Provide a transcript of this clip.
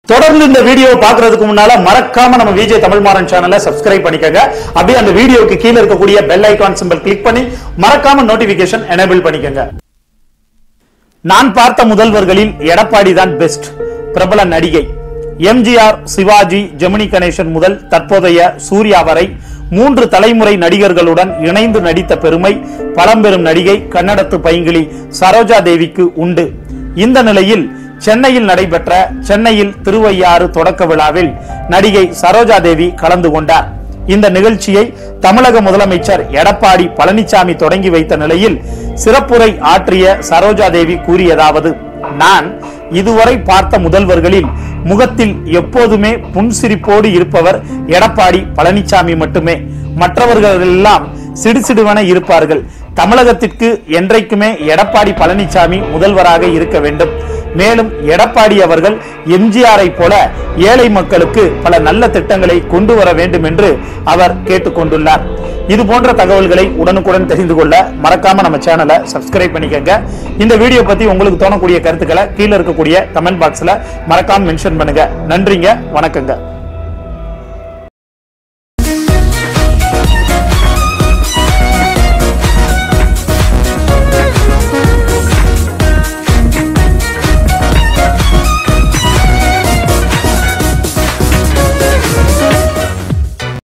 தொடர்ந்து இந்த வீடியோ பாக்குறதுக்கு முன்னால மறக்காம நம்ம விஜய் தமிழ்மாறன் சேனலை சப்ஸ்கிரைப் பண்ணிக்கங்க அப்படியே அந்த வீடியோக்கு கீழே இருக்கக்கூடிய பெல் ஐகான் சிம்பல் கிளிக் பண்ணி மறக்காம நோட்டிபிகேஷன் எனேபிள் பண்ணிக்கங்க நான் பார்த்த முதல்வர்களில் எடப்பாடி தான் பெஸ்ட் பிரபல நடிகை எம்ஜிஆர் சிவாஜி ஜெமினி கணேசன் முதல் தற்போதைய சூர்யா வரை மூன்று தலைமுறை நடிகர்களுடன் இணைந்து நடித்த பெருமை பழம்பெரும் நடிகை கன்னடத்து பைங்கிளி சரோஜா தேவிக்கு உண்டு இந்த நிலையில் சென்னையில் நடைபெற்ற சென்னையில் திருவையாறு தொடக்க விழாவில் நடிகை சரோஜா தேவி கலந்து கொண்டார் இந்த நிகழ்ச்சியை தமிழக முதலமைச்சர் எடப்பாடி பழனிசாமி தொடங்கி வைத்த நிலையில் சிறப்புரை ஆற்றிய சரோஜா தேவி கூறியதாவது நான் இதுவரை பார்த்த முதல்வர்களில் முகத்தில் எப்போதுமே புன்சிரிப்போடு இருப்பவர் எடப்பாடி பழனிசாமி மட்டுமே மற்றவர்கள் எல்லாம் சிடுசிடுவென இருப்பார்கள் தமிழகத்திற்கு என்றைக்குமே எடப்பாடி பழனிசாமி முதல்வராக இருக்க வேண்டும் மேலும் எடப்பாடி அவர்கள் எம்ஜிஆரை போல ஏழை மக்களுக்கு பல நல்ல திட்டங்களை கொண்டு வர வேண்டும் என்று அவர் கேட்டுக்கொண்டுள்ளார் இது போன்ற தகவல்களை உடனுக்குடன் தெரிந்து கொள்ள மறக்காம நம்ம சேனலை சப்ஸ்கிரைப் பண்ணிக்கங்க இந்த வீடியோ பத்தி உங்களுக்கு தோணக்கூடிய கருத்துக்களை கீழே இருக்கக்கூடிய கமெண்ட் பாக்ஸ்ல மறக்காம மென்ஷன் பண்ணுங்க நன்றிங்க வணக்கங்க